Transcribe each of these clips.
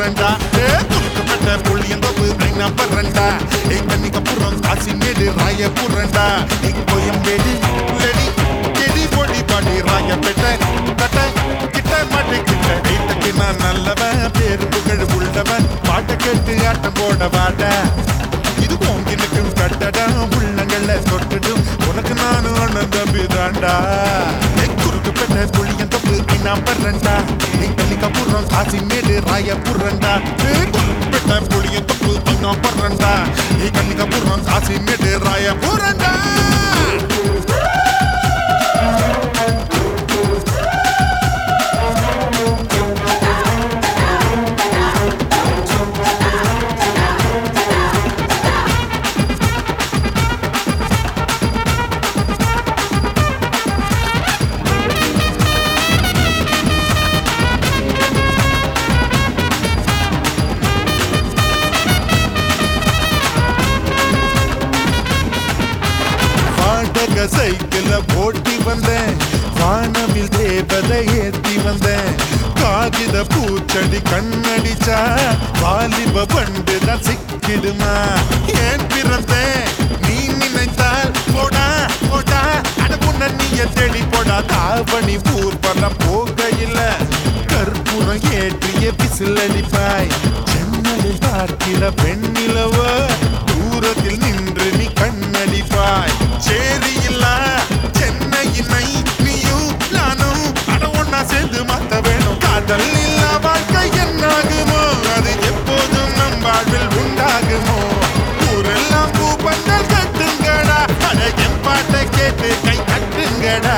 புரண்டா ஏ குறுக்கப்பட்ட புளியந்தோப்பு ஐநா பரண்டா ஏ கன்னிக்கப்புறம் காசிமேடு ராய புரண்டா ஏ கோயம்பேடு லெடி கெடி பொடி பாடி ராயப்பேட்டை கட்ட கிட்ட மாட்டே கிட்ட வீட்டுக்கு நான் நல்லவன் பேரு புகழ் உள்ளவன் பாட்டை கேட்டு ஆட்டம் போட வாட இது போங்கினுக்கு கட்டடா உள்ளங்கள்ல தொட்டுடும் உனக்கு நானும் அண்ணன் தம்பி தாண்டா குறுக்கு பெட்ட புளியன் தப்பு நான் பர்றண்டா கலிக்கப்புறம் காசி மேடு ராய புரண்டா குறுக்கு பெட்ட புளியன் தப்பு நான் பர்றண்டா கலிக்கப்புறம் காசி மேடு ராய புரண்டா வாடக சைக்கிள போட்டி வந்தேன் வானவில் தேவதை ஏத்தி வந்தேன் காகித பூச்செடி கண்ணடிச்சா வாலிப பண்டு தான் சிக்கிடுமா ஏன் பிறந்தேன் நீ நினைத்தால் போடா போடா அட உன்ன நீய தேடி போடா தாவணி ஊர்வலம் போகையில் கற்பூரம் ஏற்றிய பிசில் அடிப்பாய் ஜன்னலில் பார்க்கிற பெண்ணிலவ தூரத்தில் நின்று நீ கண்ணடிப்பாய் சேரியில்ல சென்னையினை நீயும் நானும் அட ஒன்னா சேர்ந்து மாத்த வேணும் காதல் இல்ல வாழ்க்கை என்னாகுமோ அது எப்போதும் நம் வாழ்வில் உண்டாகுமோ ஊரெல்லாம் பூ பந்தல் கட்டுங்கடா அட என் பாட்டை கேட்டு கை கட்டுங்கடா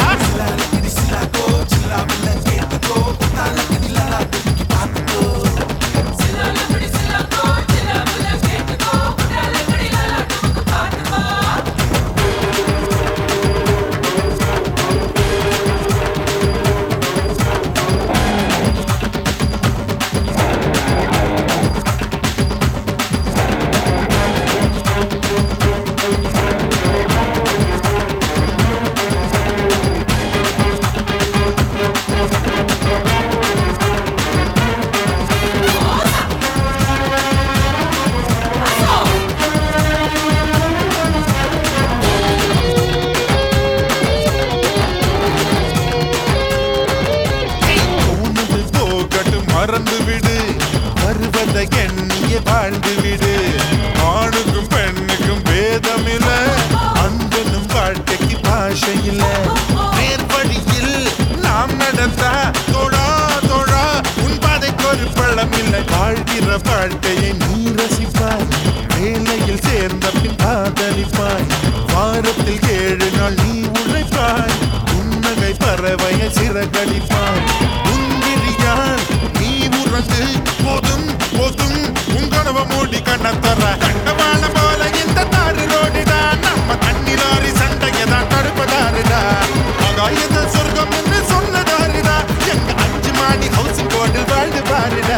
போனது போகட்டும் மறந்து விடு வருவதை எண்ணிய வாழ்ந்து விடு ஆணுக்கும் பெண்ணுக்கும் பேதமில்ல அன்பனும் வாழ்க்கைக்கு பாஷை இல்ல நேர்வழியில் நாம் நடந்தா தோழா தோழா உன் பாதைக்கு ஒரு பள்ளம் இல்லை வாழ்கிற வாழ்க்கையை நீ ரசிப்பாய் வேலையில் சேர்ந்த பின் காதலிப்பாய் வாரத்தில் ஏழு நாள் நீ உழைப்பாய் புன்னகை பறவையை சிறகடிப்பாய் உன்கிரியால் நீ உறந்து போதும் போதும் உன் கனவை மூடி கண்ண தர கண்டவாள போல இந்த தாறு ரோடிடா நம்ம தண்ணி லாரி சண்டையை தான் தடுப்பதாருடா ஆகாயத சொர்க்கம் என்று சொன்னதாருடா எங்க அஞ்சு மாடி ஹவுஸ் போர்டில் வாழ்ந்து பாருடா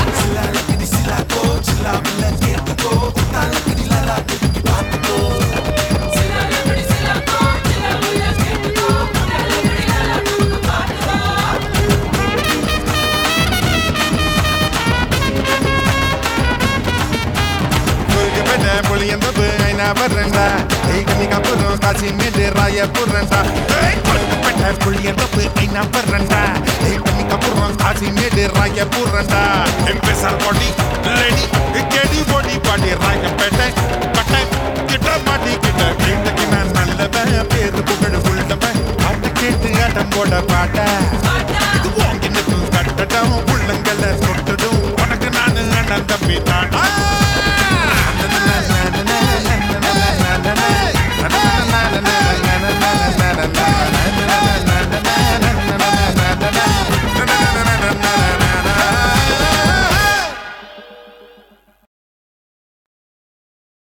முருகப்பேட்டை புளியந்தோப்பு ஐநா வர்றண்டா ஏய் கன்னிகாபுரம் காசிமேடு ராயபுரண்டா ஏய் முருகப்பேட்டை புளியந்தோப்பு ஐநா வர்றண்டா ஏய் கன்னிகாபுரம் காசிமேடு ராயபுரண்டா எம்பெசார் பொடி லேடி கெடி பொடி பாடி ராயப்பேட்டை பட்டை கிட்ட மாட்டி கிட்ட வீட்டுக்கு